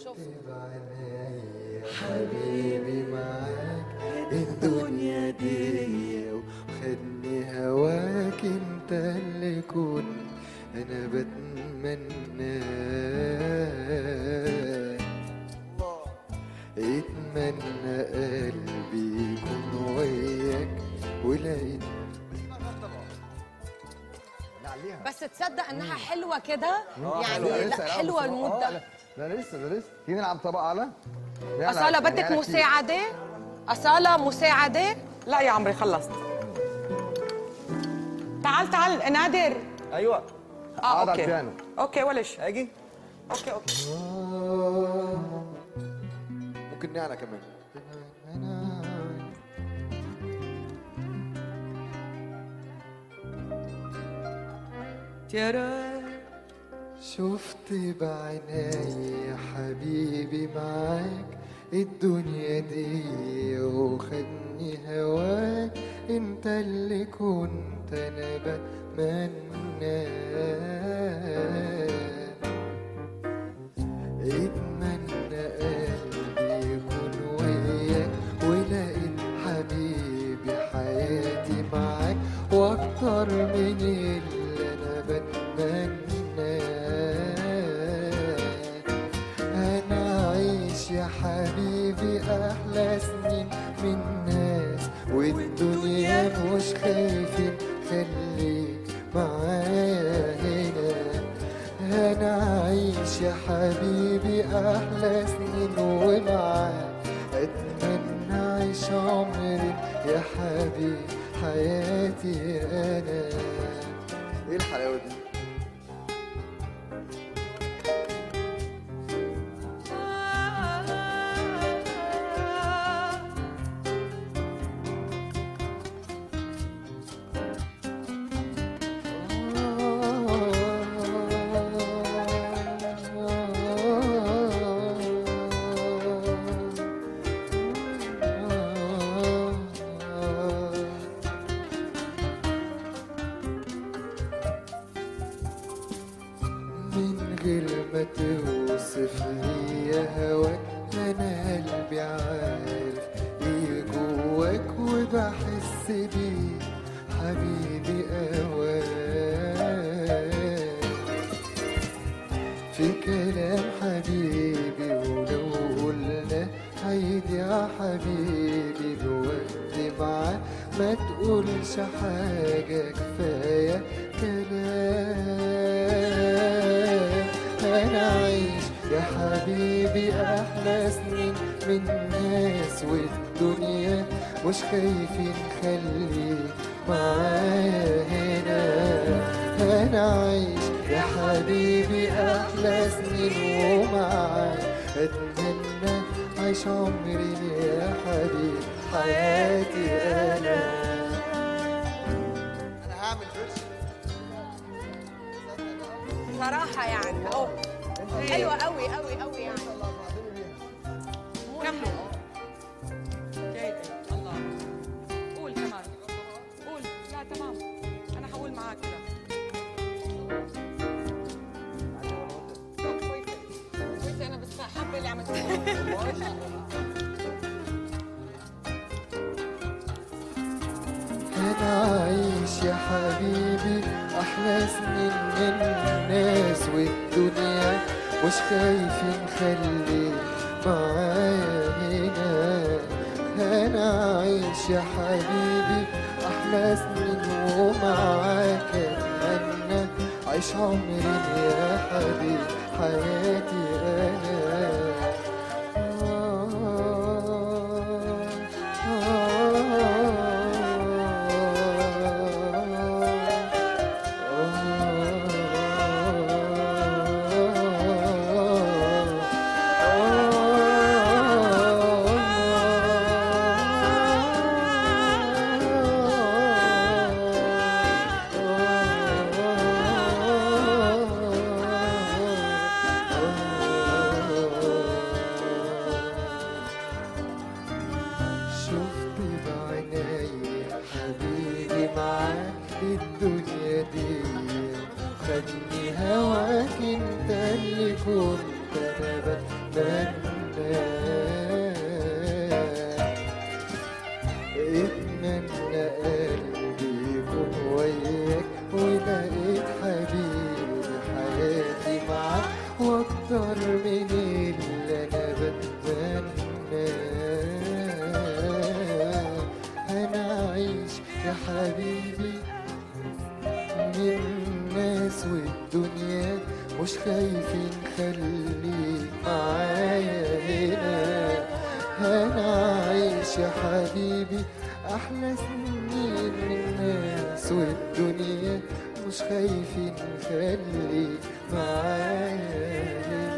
شوف بعيني حبيبي معاك الدنيا دي وخدني هواك انت اللي كنت انا بتمنى اتمنى قلبي يكون وياك ولقيت بس تصدق انها حلوه كده آه، يعني حلوة. لا لسه حلوه هنلعب المود بصراحة. ده آه، لا لا لسه ده لسه تيجي نلعب طبق اعلى نلعب. اصاله يعني بدك أنا كتير. مساعده اصاله مساعده لا يا عمري خلصت تعال تعال نادر ايوه اه اقعد على اوكي البيانو اوكي ولا شيء اجي اوكي اوكي ممكن نعنى كمان شفت بعيني يا حبيبي معاك الدنيا دي وخدني هواك انت اللي كنت انا بتمنى اتمنى قلبي يكون وياك ولقيت حبيبي حياتي معاك واكتر من اللي انا بتمنى انا عايش يا حبيبي احلى سنين من ناس والدنيا مش خايفين خليك معايا هنا انا عايش يا حبيبي احلى سنين ومعاك اتمنى اعيش عمري يا حبيبي حياتي انا ايه الحلاوه دي من غير ما توصف لي هواك انا قلبي عارف ايه جواك وبحس بيه حبيبي اوان في كلام حبيبي ولو قلنا عيد يا حبيبي الوقت معاه ما تقولش حاجة كفاية كلام أنا عايش يا حبيبي أحلى سنين من ناس والدنيا مش خايفين خليك معايا هنا أنا عايش يا حبيبي أحلى سنين ومعاك أتمنى أعيش عمري يا حبيبي حياتي أنا أنا هعمل فيرس صراحه يعني أوه. حلوه قوي قوي قوي يعني كملوا جيد الله قول كمان قول لا تمام انا حقول معاك كده كويسه كويسه انا بس حابه اللي عملتها أنا عايش يا حبيبي أحلى سنين من الناس والدنيا مش خايفين خليك معايا هنا أنا عايش يا حبيبي أحلى سنين ومعاك أتمنى أعيش عمري يا حبيبي حياتي أنا أكتر من اللي أنا بتمناه أنا أعيش يا حبيبي من الناس والدنيا مش خايفين خليك معايا هنا أنا عايش يا حبيبي أحلى سنين من الناس والدنيا مش خايفين خليك معايا هنا